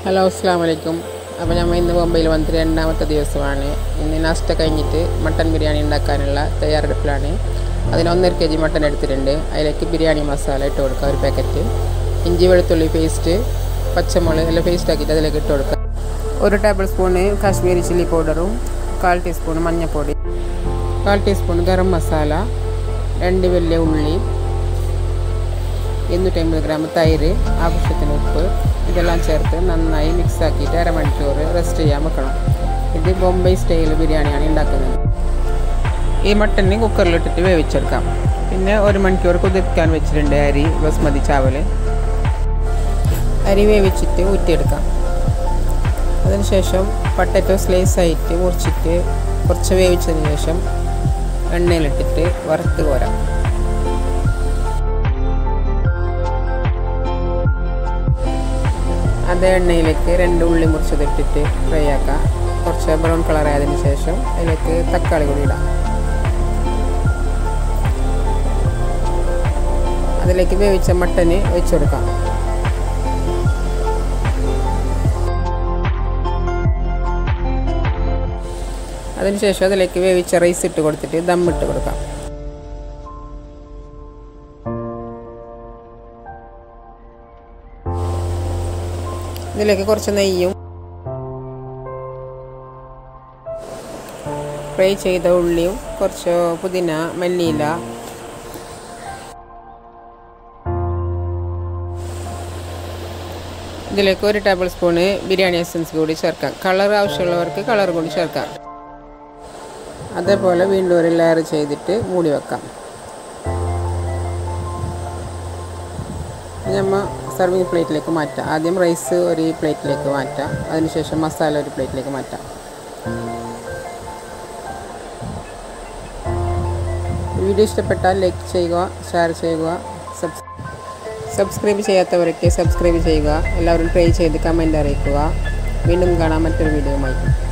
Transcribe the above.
hello അസ്സാം വലൈക്കും അപ്പോൾ നമ്മൾ ഇന്ന് മുംബൈയിൽ വന്നിട്ട് രണ്ടാമത്തെ ദിവസമാണ് ഇന്ന് നാസ്റ്റ കഴിഞ്ഞിട്ട് മട്ടൻ ബിരിയാണി ഉണ്ടാക്കാനുള്ള തയ്യാറെടുപ്പിലാണ് അതിന് ഒന്നര കെ ജി മട്ടൻ എടുത്തിട്ടുണ്ട് അതിലേക്ക് ബിരിയാണി മസാല ഇട്ട് കൊടുക്കുക ഒരു പാക്കറ്റ് ഇഞ്ചി വെളുത്തുള്ളി പേസ്റ്റ് പച്ചമുളക് എല്ലാം പേസ്റ്റ് ആക്കിയിട്ട് അതിലേക്ക് ഇട്ട് കൊടുക്കുക ഒരു ടേബിൾ സ്പൂണ് കാശ്മീരി ചില്ലി പൗഡറും കാൽ ടീസ്പൂൺ മഞ്ഞൾപ്പൊടി കാൽ ടീസ്പൂൺ ഗരം മസാല രണ്ട് വലിയ ഉള്ളി ഇരുന്നൂറ്റമ്പത് ഗ്രാം തൈര് ആവശ്യത്തിന് ഉപ്പ് ഇതെല്ലാം ചേർത്ത് നന്നായി മിക്സ് ആക്കിയിട്ട് അരമണിക്കൂർ റെസ്റ്റ് ചെയ്യാൻ വെക്കണം ഇത് ബോംബെ സ്റ്റൈൽ ബിരിയാണിയാണ് ഉണ്ടാക്കുന്നത് ഈ മട്ടന് കുക്കറിലിട്ടിട്ട് വേവിച്ചെടുക്കാം പിന്നെ ഒരു മണിക്കൂർ കുതിർക്കാൻ വെച്ചിട്ടുണ്ട് അരി ബസ്മതി ചാവൽ അരി വേവിച്ചിട്ട് ഊറ്റിയെടുക്കാം അതിനുശേഷം പൊട്ടറ്റോ സ്ലൈസ് ആയിട്ട് മുറിച്ചിട്ട് കുറച്ച് വേവിച്ചതിന് ശേഷം എണ്ണയിലിട്ടിട്ട് വറുത്ത് കോരാം അതേ എണ്ണയിലേക്ക് രണ്ട് ഉള്ളി മുറിച്ചതിട്ടിട്ട് ഫ്രൈ ആക്കാം കുറച്ച് ബ്രൗൺ കളർ ആയതിനു ശേഷം അതിലേക്ക് തക്കാളി കൂടി ഇടാം അതിലേക്ക് വേവിച്ച മട്ടന് ഒഴിച്ചു കൊടുക്കാം അതിനുശേഷം അതിലേക്ക് വേവിച്ച റൈസ് ഇട്ട് കൊടുത്തിട്ട് ദമ്മിട്ട് കൊടുക്കാം ഇതിലേക്ക് കുറച്ച് നെയ്യും ഫ്രൈ ചെയ്ത ഉള്ളിയും കുറച്ച് പുതിന മല്ലിയില ഇതിലേക്ക് ഒരു ടേബിൾ സ്പൂണ് ബിരിയാണി എസൻസ് കൂടി ചേർക്കാം കളർ ആവശ്യമുള്ളവർക്ക് കളർ കൂടി ചേർക്കാം അതേപോലെ വീണ്ടും ഒരു ലെയർ ചെയ്തിട്ട് മൂടി വെക്കാം നമ്മൾ സർവിങ് പ്ലേറ്റിലേക്ക് മാറ്റാം ആദ്യം റൈസ് ഒരു പ്ലേറ്റിലേക്ക് മാറ്റാം അതിനുശേഷം മസാല ഒരു പ്ലേറ്റിലേക്ക് മാറ്റാം വീഡിയോ ഇഷ്ടപ്പെട്ടാൽ ലൈക്ക് ചെയ്യുക ഷെയർ ചെയ്യുക സബ്സ് സബ്സ്ക്രൈബ് ചെയ്യാത്തവരൊക്കെ സബ്സ്ക്രൈബ് ചെയ്യുക എല്ലാവരും ട്രൈ ചെയ്ത് കമൻ്റ് അറിയിക്കുക വീണ്ടും കാണാം മറ്റൊരു വീഡിയോയുമായി